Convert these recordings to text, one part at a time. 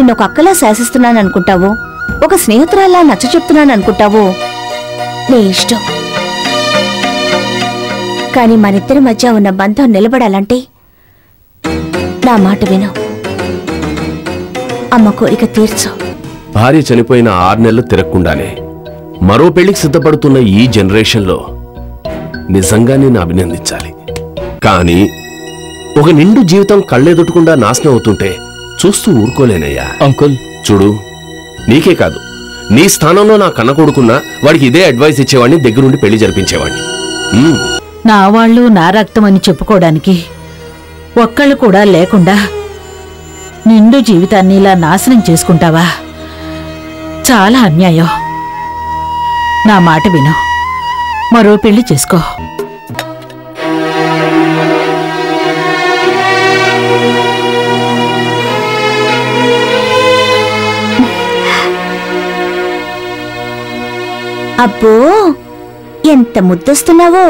నిన్ను ఒక అక్కలా శాసిస్తున్నాను అనుకుంటావో ఒక స్నేహితురాల్లా నచ్చ చెప్తున్నాను అనుకుంటావో నీ ఇష్టం కానీ మనిద్దరి మధ్య ఉన్న బంధం నిలబడాలంటే నా మాట విను అమ్మ కోరిక తీర్చు భార్య చనిపోయిన ఆరు నెలలు తిరగకుండానే మరో పెళ్లికి సిద్ధపడుతున్న ఈ జనరేషన్లో నిజంగా నేను అభినందించాలి కానీ ఒక నిండు జీవితం కళ్ళెదుటకుండా నాశనం అవుతుంటే చూస్తూ ఊరుకోలేనయ్యా అంకుల్ చూడు నీకే కాదు నీ స్థానంలో నా కన్న కొడుకున్నా వాడికి ఇదే అడ్వైస్ ఇచ్చేవాడిని దగ్గరుండి పెళ్లి జరిపించేవాడిని ఉమ్, నా వాళ్ళు నా రక్తం అని చెప్పుకోవడానికి ఒక్కళ్ళు కూడా లేకుండా నిండు జీవితాన్ని ఇలా నాశనం చేసుకుంటావా చాలా అన్యాయం నా మాట విను మరో పెళ్లి చేసుకో అబ్బో ఎంత ముద్దొస్తున్నావో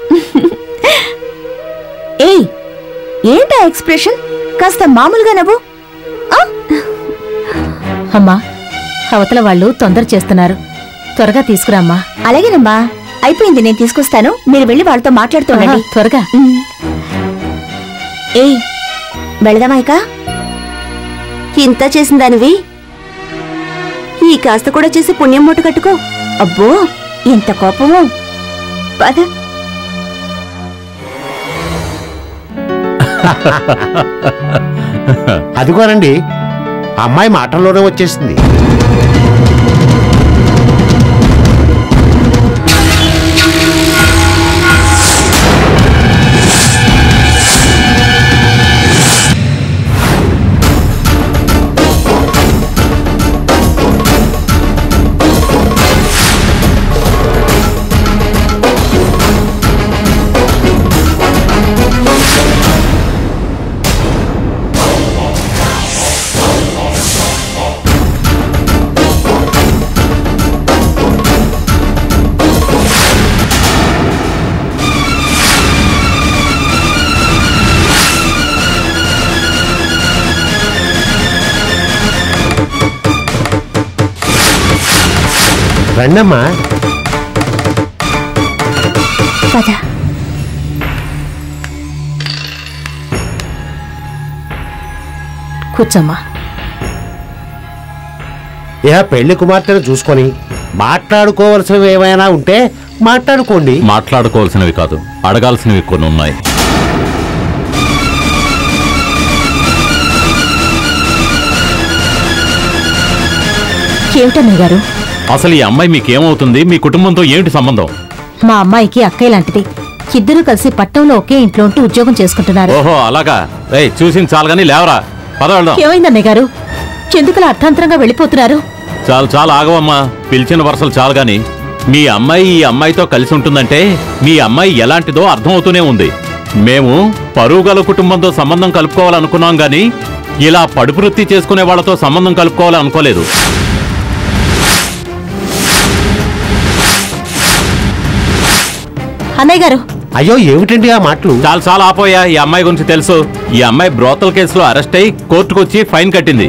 ఏయ్ ఏంటా ఎక్స్ప్రెషన్ కాస్త మామూలుగా నవ్వు ఆ? అమ్మా అవతల వాళ్ళు తొందర చేస్తున్నారు త్వరగా తీసుకురామ్మా అలాగేనమ్మా అయిపోయింది నేను తీసుకొస్తాను మీరు వెళ్ళి వాళ్ళతో మాట్లాడుతుండండి ఆహా, త్వరగా ఉమ్. ఏయ్ వెళదామా ఇక ఇంత చేసిందానివి ఈ కాస్త కూడా చేసి పుణ్యం మూట కట్టుకో అబ్బో ఎంత కోపమో పద అదిగోనండి అమ్మాయి మాటల్లోనే వచ్చేసింది రండమ్మా పద కూర్చోమ్మా ఇక పెళ్లి కుమార్తెను చూసుకొని మాట్లాడుకోవలసినవి ఏమైనా ఉంటే మాట్లాడుకోండి మాట్లాడుకోవాల్సినవి కాదు అడగాల్సినవి కొన్ని ఉన్నాయి ఏమిటన్నయ్య గారు అసలు ఈ అమ్మాయి మీకేమవుతుంది మీ కుటుంబంతో ఏమిటి సంబంధం మా అమ్మాయికి అక్కయ్య లాంటిది ఇద్దరూ కలిసి పట్టణంలో ఒకే ఇంట్లో ఉంటూ ఉద్యోగం చేసుకుంటున్నారు ఓహో అలాగా రేయ్ చూసింది చాలు కానీ లేవరా పద వెళ్దాం ఏమైందన్నయ్య గారు ఎందుకలా అర్థాంతరంగా వెళ్ళిపోతున్నారు చాలు చాలు ఆగవమ్మా పిలిచిన వరుసలు చాలు గాని మీ అమ్మాయి ఈ అమ్మాయితో కలిసి ఉంటుందంటే మీ అమ్మాయి ఎలాంటిదో అర్థమవుతూనే ఉంది మేము పరువుగల కుటుంబంతో సంబంధం కలుపుకోవాలనుకున్నాం గాని ఇలా పడుపు వృత్తి చేసుకునే వాళ్ళతో సంబంధం కలుపుకోవాలనుకోలేదు అన్నయ్య గారు అయ్యో ఏమిటండి ఆ మాటలు చాలా చాలా ఆపోయా ఈ అమ్మాయి గురించి తెలుసు ఈ అమ్మాయి బ్రోతల్ కేసులో అరెస్ట్ అయి కోర్టుకొచ్చి ఫైన్ కట్టింది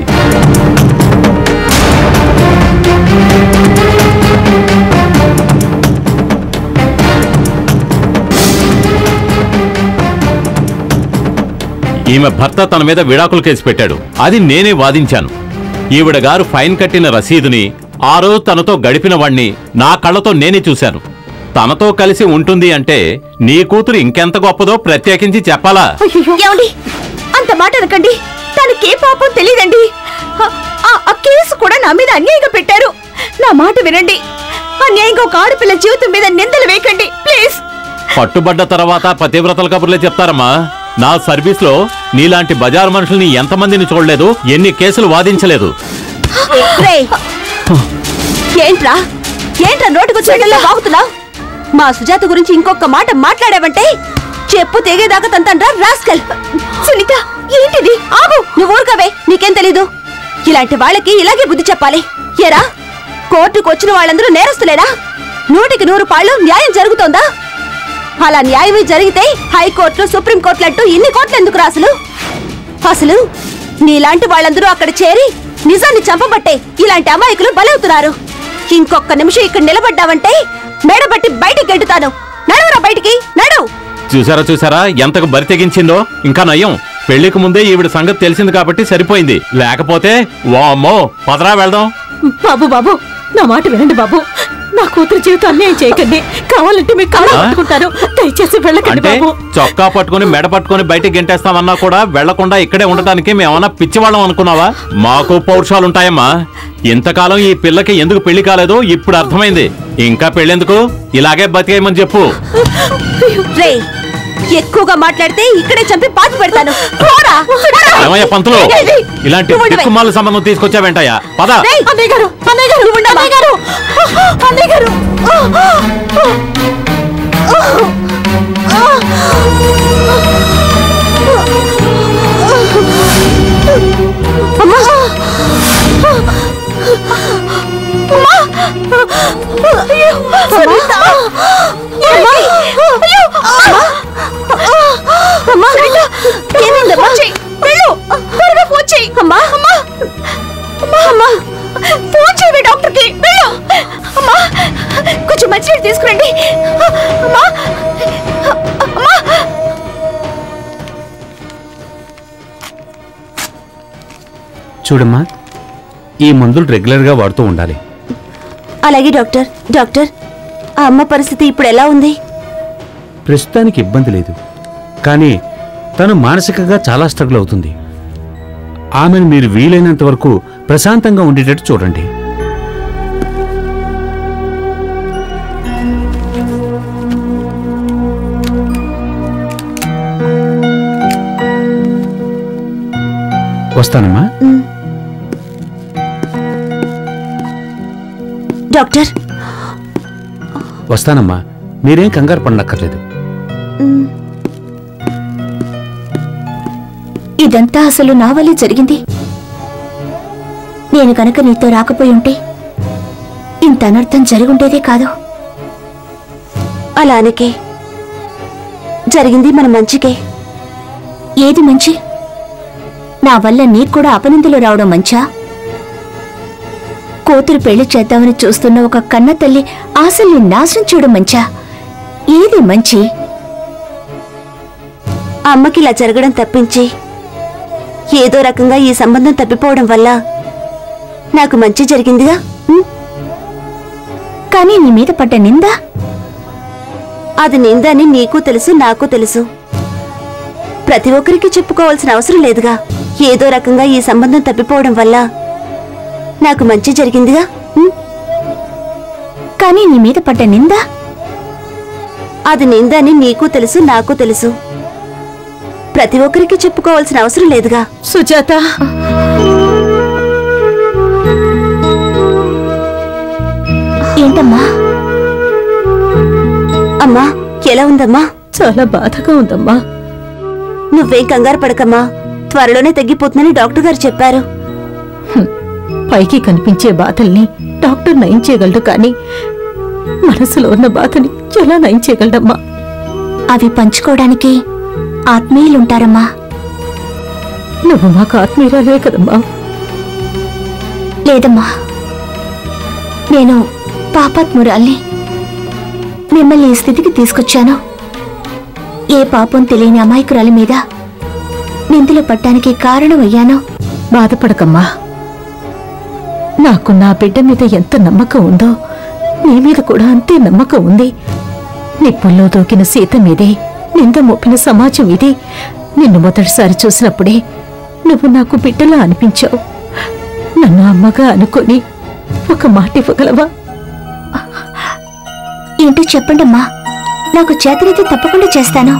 ఈమె భర్త తన మీద విడాకులు కేసు పెట్టాడు అది నేనే వాదించాను ఈవిడ గారు ఫైన్ కట్టిన రసీదుని ఆ రోజు తనతో గడిపిన వాణ్ణి నా కళ్ళతో నేనే చూశాను తనతో కలిసి ఉంటుంది అంటే నీ కూతురు ఇంకెంత గొప్పదో ప్రత్యేకించి చెప్పాలా ఏమండి అంత మాట అనకండి తనకే పాపం తెలియదండి ఆ కేసు కూడా నా మీద అన్యాయంగా పెట్టారు నా మాట వినండి అన్యాయంగా ఒక ఆడపిల్ల జీవితం మీద నిందలు వేయకండి ప్లీజ్ పట్టుబడ్డ తర్వాత పతివ్రతల కబుర్లే చెప్తారమ్మా నా సర్వీస్ లో నీలాంటి బజారు మనుషుల్ని ఎంతమందిని చూడలేదు ఎన్ని కేసులు వాదించలేదు రేయ్, ఏంట్రా ఏంట్రా నోటికొచ్చేటల్లా బాగుతున్నావు మా సుజాత గురించి ఇంకొక మాట మాట్లాడావంటే చెప్పు తెగేదాకా తంతండ్రా రాస్కల్ సునీత ఏంటిది ఆగు నువ్వు ఊరుకవే నీకేం తెలీదు ఇలాంటి వాళ్ళకి ఇలాగే బుద్ధి చెప్పాలి ఏరా కోర్టుకు వచ్చిన వాళ్ళందరూ నేరస్తులేరా నూటికి నూరు పాళ్ళు న్యాయం జరుగుతోందా అలా న్యాయమే జరిగితే హైకోర్టులు సుప్రీంకోర్టులు అంటూ ఇన్ని కోట్లు ఎందుకు రాసులు అసలు నీలాంటి వాళ్ళందరూ అక్కడ చేరి నిజాన్ని చంపబట్టే ఇలాంటి అమాయకులు బలవుతున్నారు ఇంకొక నిమిషం ఇక్కడ నిలబడ్డావంటే మేడబట్టి బయటికి గెంటుతాను నడువురా బయటికి నడు చూసారా చూసారా ఎంతకు బరి తెగించిందో ఇంకా నయం పెళ్లికి ముందే ఈవిడ సంగతి తెలిసింది కాబట్టి సరిపోయింది లేకపోతే వామ్మో పదరా వెళ్దాం బాబు బాబు నా మాట వినండి బాబు నా కూతురు జీవితం అన్యాయం చేయకండి కావాలంటే మీకు కాళ్ళు ఆ? పట్టుకుంటారు దయచేసి వెళ్ళకండి అంటే బాబు చొక్కా పట్టుకుని మెడ పట్టుకుని బయటికి గెంటేస్తామన్నా కూడా వెళ్లకుండా ఇక్కడే ఉండటానికి మేమన్నా పిచ్చివాళ్ళం అనుకున్నావా మాకు పౌరుషాలుంటాయమ్మా ఇంతకాలం ఈ పిల్లకి ఎందుకు పెళ్లి కాలేదో ఇప్పుడు అర్థమైంది ఇంకా పెళ్ళెందుకు ఇలాగే బతికేయమని చెప్పు రే ఎక్కువగా మాట్లాడితే ఇక్కడే చంపి పాతి పెడతాను పోరా, పోరా. ఏమయ్య పంతులు ఏంటి? ఇలాంటి నువ్వు ఉండవే. దిక్కుమాల సంబంధం తీసుకొచ్చావేంటయ్యా పద రేయ్, అన్నయ్య గారు అన్నయ్య గారు నువ్వు ఉండమ్మా. అన్నయ్య గారు అన్నయ్య గారు అమ్మా. అయ్యో, సరిత! ఏమి? అయ్యో! అమ్మా. ఏమైందమ్మా? ఫోన్ చెయ్. వెళ్ళు. త్వరగా ఫోన్ చెయ్. అమ్మా అమ్మా అమ్మా అమ్మా ఫోన్ చేయవే డాక్టర్కి వెళ్ళు అమ్మా కొంచెం మంచినీళ్ళు తీసుకురండి అమ్మా అమ్మా చూడమ్మా ఈ మందులు రెగ్యులర్గా వాడుతూ ఉండాలి అలాగే డాక్టర్ డాక్టర్ ఆ అమ్మ పరిస్థితి ఇప్పుడు ఎలా ఉంది ప్రస్తుతానికి ఇబ్బంది లేదు కానీ తను మానసికంగా చాలా స్ట్రగుల్ అవుతుంది ఆమెను మీరు వీలైనంత వరకు ప్రశాంతంగా ఉండేటట్టు చూడండి వస్తానమ్మా డాక్టర్ వస్తానమ్మా మీరేం కంగారు పడనక్కర్లేదు ఇదంతా అసలు నా వల్లే జరిగింది నేను కనుక నీతో రాకపోయి ఉంటే ఇంత అనర్థం జరుగుండేదే కాదు అలానకే జరిగింది మన మంచికే ఏది మంచి నా వల్ల నీకు కూడా అపనిందులు రావడం మంచా కూతురు పెళ్లి చేద్దామని చూస్తున్న ఒక కన్న తల్లి ఆశల్ని నాశనం చేయడం మంచా ఏది మంచి ఆ అమ్మకి ఇలా జరగడం తప్పించి ఏదో రకంగా ఈ సంబంధం తప్పిపోవడం వల్ల నాకు మంచి జరిగిందిగా ఉం? కానీ నీ మీద పడ్డ నింద అది నిందని నీకు తెలుసు నాకు తెలుసు ప్రతి ఒక్కరికి చెప్పుకోవాల్సిన అవసరం లేదుగా ఏదో రకంగా ఈ సంబంధం తప్పిపోవడం వల్ల నాకు మంచి జరిగిందిగా ఉం? కానీ నీ మీద పడ్డ నింద అది నిందని నీకు తెలుసు నాకు తెలుసు ప్రతి ఒక్కరికి చెప్పుకోవాల్సిన అవసరం లేదుగా సుజాత ఏంటమ్మా అమ్మా ఎలా ఉందమ్మా చాలా బాధగా ఉందమ్మా నువ్వేం కంగారు పడకమ్మా త్వరలోనే తగ్గిపోతుందని డాక్టర్ గారు చెప్పారు పైకి కనిపించే బాధల్ని డాక్టర్ నయం చేయగలడు కానీ మనసులో ఉన్న బాధని ఎలా నయం చేయగలడమ్మా అవి పంచుకోవడానికి ఆత్మీయులుంటారమ్మా నువ్వు మాకు ఆత్మీయురాలే కదమ్మా లేదమ్మా నేను పాపాత్మురాల్ని మిమ్మల్ని ఈ స్థితికి తీసుకొచ్చాను ఏ పాపం తెలియని అమాయకురాలి మీద నిందులు పట్టడానికి కారణమయ్యానో బాధపడకమ్మా నాకు నా బిడ్డ మీద ఎంత నమ్మకం ఉందో నీ మీద కూడా అంతే నమ్మకం ఉంది నిప్పుల్లో దూకిన సీత మీదే నింద మోపిన సమాజం ఇది నిన్ను మొదటిసారి చూసినప్పుడే నువ్వు నాకు బిడ్డలా అనిపించావు నన్ను అమ్మగా అనుకొని ఒక మాట ఇవ్వగలవా ఏంటో చెప్పండమ్మా నాకు చేతనైతే తప్పకుండా చేస్తాను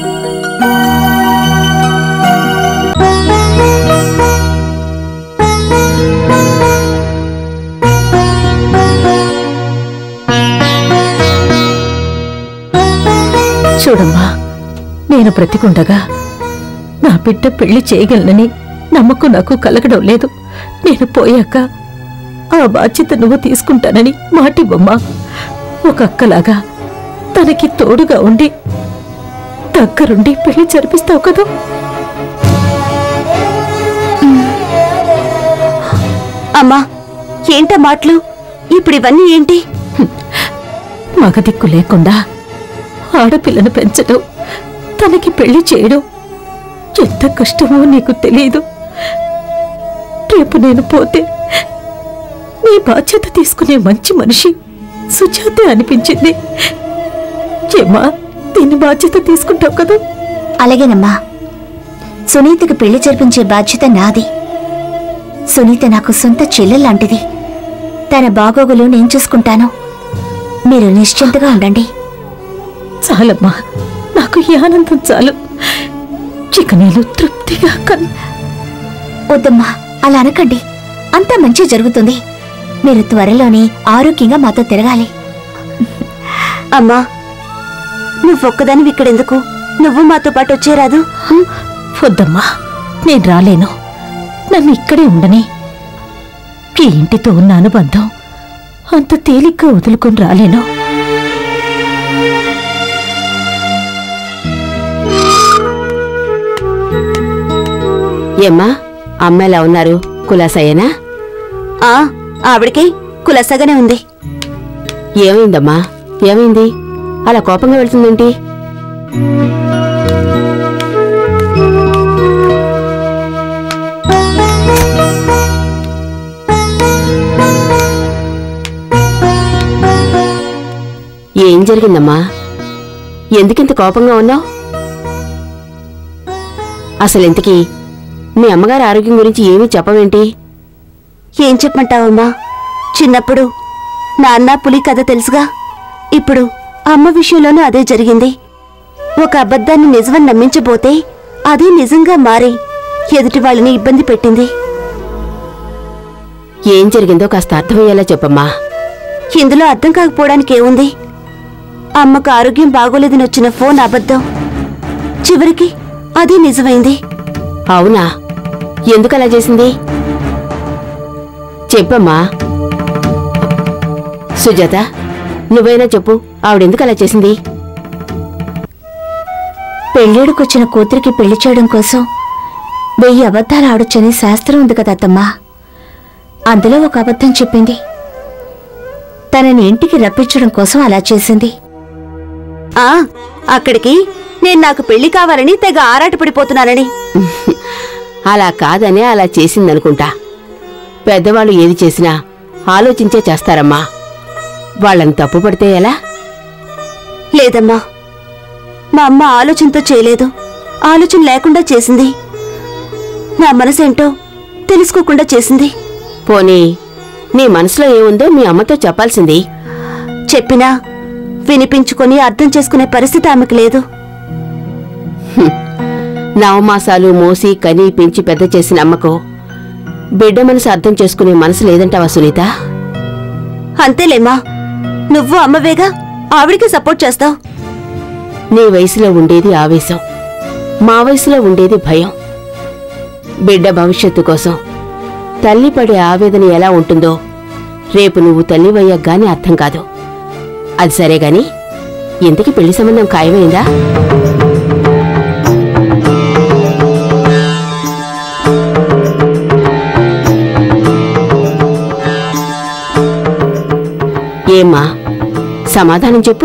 చూడమ్మా నేను బ్రతికుండగా నా బిడ్డ పెళ్లి చేయగలనని నమ్మకం నాకు కలగడం లేదు నేను పోయాక ఆ బాధ్యత నువ్వు తీసుకుంటానని మాటివ్వమ్మా ఒక అక్కలాగా తనకి తోడుగా ఉండి దగ్గరుండి పెళ్లి జరిపిస్తావు కదా అమ్మా ఏంటా మాటలు ఇప్పుడు ఇవన్నీ ఏంటి మగ దిక్కు లేకుండా ఆడపిల్లను పెంచడం తనకి పెళ్లి చేయడం ఎంత కష్టమో నీకు తెలియదు రేపు నేను పోతే నీ బాధ్యత తీసుకునే మంచి మనిషి సుజాతే అనిపించింది ఏమా దీని బాధ్యత తీసుకుంటావు కదా అలాగేనమ్మా సునీతకి పెళ్లి జరిపించే బాధ్యత నాది సునీత నాకు సొంత చెల్లెల్లాంటిది తన బాగోగులు నేను చూసుకుంటాను మీరు నిశ్చింతగా ఉండండి చాలమ్మా నాకు ఈ ఆనందం చాలు ఇక నేను తృప్తిగా కన్ వద్దమ్మా అలా అనకండి అంతా మంచి జరుగుతుంది మీరు త్వరలోనే ఆరోగ్యంగా మాతో తిరగాలి అమ్మా నువ్వొక్కదానివి ఇక్కడెందుకు నువ్వు మాతో పాటు వచ్చేరాదు వద్దమ్మా నేను రాలేను నన్ను ఇక్కడే ఉండని ఈ ఇంటితో ఉన్న అనుబంధం అంత తేలిగ్గా వదులుకొని రాలేను ఏమ్మా అమ్మ ఎలా ఉన్నారు కులాసయ్యనా ఆ ఆవిడకి కులసగానే ఉంది ఏమైందమ్మా ఏమైంది అలా కోపంగా వెళ్తుందేంటి ఏం జరిగిందమ్మా ఎందుకింత కోపంగా ఉన్నావు అసలు ఇంతకీ మీ అమ్మగారి ఆరోగ్యం గురించి ఏమీ చెప్పవేంటి ఏం చెప్పమంటావమ్మా చిన్నప్పుడు నాన్న పులి కథ తెలుసుగా ఇప్పుడు అమ్మ విషయంలోనూ అదే జరిగింది ఒక అబద్ధాన్ని నిజమని నమ్మించబోతే అదే నిజంగా మారి ఎదుటి వాళ్ళని ఇబ్బంది పెట్టింది ఏం జరిగిందో కాస్త అర్థమయ్యేలా చెప్పమ్మా ఇందులో అర్థం కాకపోవడానికి ఏముంది అమ్మకు ఆరోగ్యం బాగోలేదని వచ్చిన ఫోన్ అబద్ధం చివరికి అదే నిజమైంది అవునా ఎందుకలా చేసింది చెప్పమ్మా సుజాత నువ్వైనా చెప్పు ఆవిడెందుకు అలా చేసింది పెళ్ళేడుకొచ్చిన కూతురికి పెళ్లి చేయడం కోసం వెయ్యి అబద్ధాలు ఆడొచ్చని శాస్త్రం ఉంది కదా అత్తమ్మా అందులో ఒక అబద్ధం చెప్పింది తనని ఇంటికి రప్పించడం కోసం అలా చేసింది ఆ అక్కడికి నేను నాకు పెళ్లి కావాలని తెగ ఆరాటపడిపోతున్నానని అలా కాదనే అలా చేసిందనుకుంటా పెద్దవాళ్ళు ఏది చేసినా ఆలోచించే చేస్తారమ్మా వాళ్ళని తప్పు పడితే ఎలా లేదమ్మా మా అమ్మ ఆలోచనతో చేయలేదు ఆలోచన లేకుండా చేసింది నా మనసేంటో తెలుసుకోకుండా చేసింది పోనీ నీ మనసులో ఏముందో మీ అమ్మతో చెప్పాల్సింది చెప్పినా వినిపించుకొని అర్థం చేసుకునే పరిస్థితి ఆమెకు లేదు నవమాసాలు మోసి కని పెంచి పెద్ద చేసిన అమ్మకు బిడ్డ మనసు అర్థం చేసుకునే మనసు లేదంటావా సునీత అంతేలేమ్మా నువ్వు అమ్మవేగా ఆవిడికి సపోర్ట్ చేస్తావు నీ వయసులో ఉండేది ఆవేశం మా వయసులో ఉండేది భయం బిడ్డ భవిష్యత్తు కోసం తల్లి పడే ఆవేదన ఎలా ఉంటుందో రేపు నువ్వు తల్లివయ్యాక గాని అర్థం కాదు అది సరే గాని ఇంతకీ పెళ్లి సంబంధం ఖాయమైందా ఏమ్మా సమాధానం చెప్పు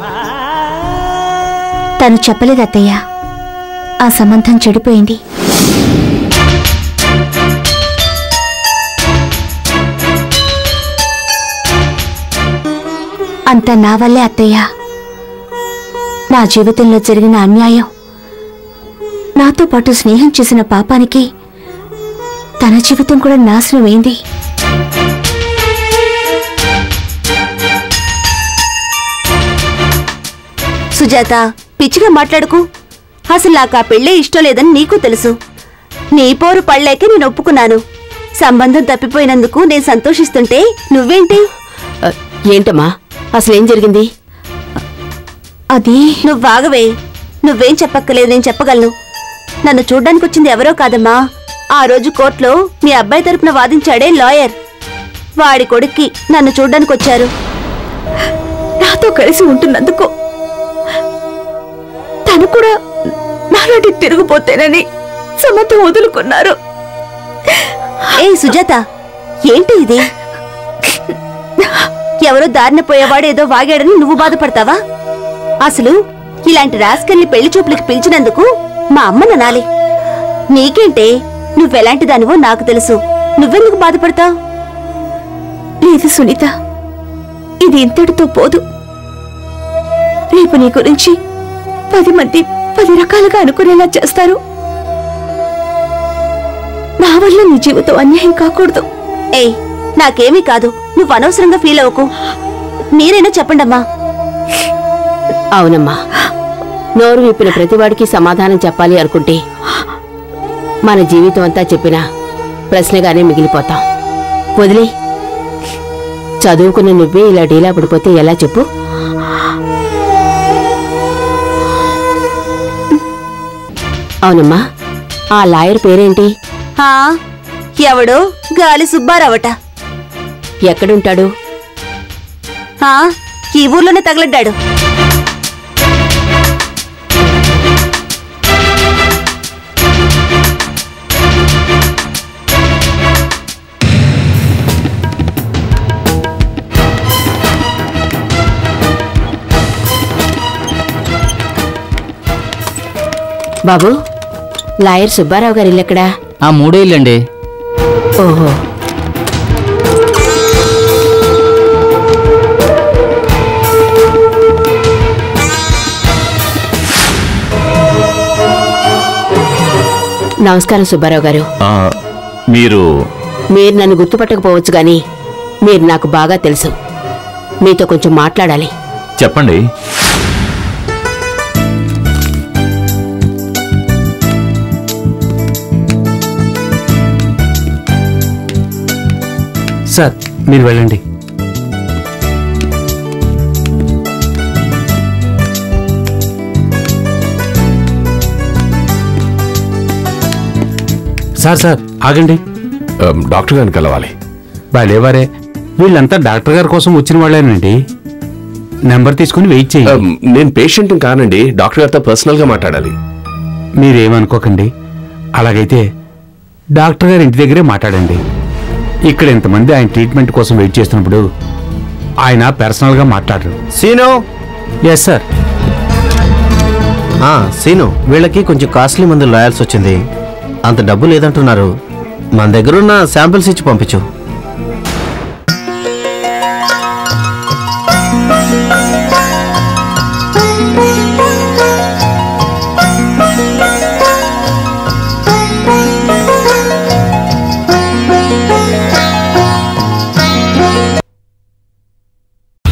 తను చెప్పలేదు అత్తయ్య ఆ సంబంధం చెడిపోయింది అంతా నా వల్లే అత్తయ్య నా జీవితంలో జరిగిన అన్యాయం నాతో పాటు స్నేహం చేసిన పాపానికి తన జీవితం కూడా నాశనమైంది సుజాత పిచ్చిగా మాట్లాడుకు అసలు నాకు ఆ పెళ్ళే ఇష్టం లేదని నీకు తెలుసు నీ పోరు పళ్ళేకే నేను ఒప్పుకున్నాను సంబంధం తప్పిపోయినందుకు నేను సంతోషిస్తుంటే నువ్వేంటి అ, ఏంటమ్మా అసలేం జరిగింది అది నువ్వాగవే నువ్వేం చెప్పక్కలేదు నేను చెప్పగలను నన్ను చూడ్డానికి వచ్చింది ఎవరో కాదమ్మా ఆ రోజు కోర్టులో మీ అబ్బాయి తరపున వాదించాడే లాయర్ వాడి కొడుక్కి నన్ను చూడ్డానికి వచ్చారు నాతో కలిసి ఉంటున్నందుకు తను కూడా నాలాంటి తిరిగిపోతేనని సమతం వదులుకున్నారు ఏ సుజాత ఏంటి ఇది ఎవరో దారిన పోయేవాడు ఏదో వాగాడని నువ్వు బాధపడతావా అసలు ఇలాంటి రాస్కల్ని పెళ్లి చూపులకి పిలిచినందుకు మా అమ్మ ననాలి నీకేంటే నువ్వెలాంటి దానివో నాకు తెలుసు నువ్వెందుకు బాధపడతావు లేదు సునీత ఇది ఇంతటితో పోదు రేపు నీ గురించి పది మంది పది రకాలుగా అనుకునేలా చేస్తారు నా వల్ల నీ జీవితం అన్యాయం కాకూడదు ఏయ్ నాకేమీ కాదు నువ్వు అనవసరంగా ఫీల్ అవ్వకు మీరైనా చెప్పండమ్మా అవునమ్మా నోరు విప్పిన ప్రతివాడికి సమాధానం చెప్పాలి అనుకుంటే మన జీవితం అంతా చెప్పినా ప్రశ్నగానే మిగిలిపోతాం వదిలే చదువుకున్న నువ్వే ఇలా డీలా పడిపోతే ఎలా చెప్పు అవునమ్మా ఆ లాయర్ పేరేంటి హా ఎవడో గాలి సుబ్బారావట ఎక్కడుంటాడు హా ఈ ఊర్లోనే తగలడ్డాడు బాబు లాయర్ సుబ్బారావు గారు ఇల్లెక్కడా ఆ మూడో ఇల్లండి ఓహో నమస్కారం సుబ్బారావు గారు ఆ, మీరు మీరు నన్ను గుర్తుపట్టకపోవచ్చు గాని మీరు నాకు బాగా తెలుసు మీతో కొంచెం మాట్లాడాలి చెప్పండి సార్ మీరు వెళ్ళండి సార్ సార్ ఆగండి అమ్, డాక్టర్ గారిని కలవాలి బాలేవారే వీళ్ళంతా డాక్టర్ గారి కోసం వచ్చిన వాళ్ళేనండి నెంబర్ తీసుకుని వెయిట్ చేయండి అమ్, నేను పేషెంట్ కానండి డాక్టర్ గారితో పర్సనల్ గా మాట్లాడాలి మీరేమనుకోకండి అలాగైతే డాక్టర్ గారి ఇంటి దగ్గరే మాట్లాడండి ఇక్కడ ఇంతమంది ఆయన ట్రీట్మెంట్ కోసం వెయిట్ చేస్తున్నప్పుడు ఆయన పర్సనల్గా మాట్లాడరు సీను ఎస్ సార్ ఆ, సీను వీళ్ళకి కొంచెం కాస్ట్లీ మందులు రాయాల్సి వచ్చింది అంత డబ్బు లేదంటున్నారు మన దగ్గరున్న శాంపిల్స్ ఇచ్చి పంపించు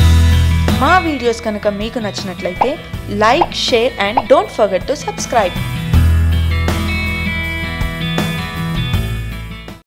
మా వీడియోస్ కనుక మీకు నచ్చినట్లయితే like share and don't forget to subscribe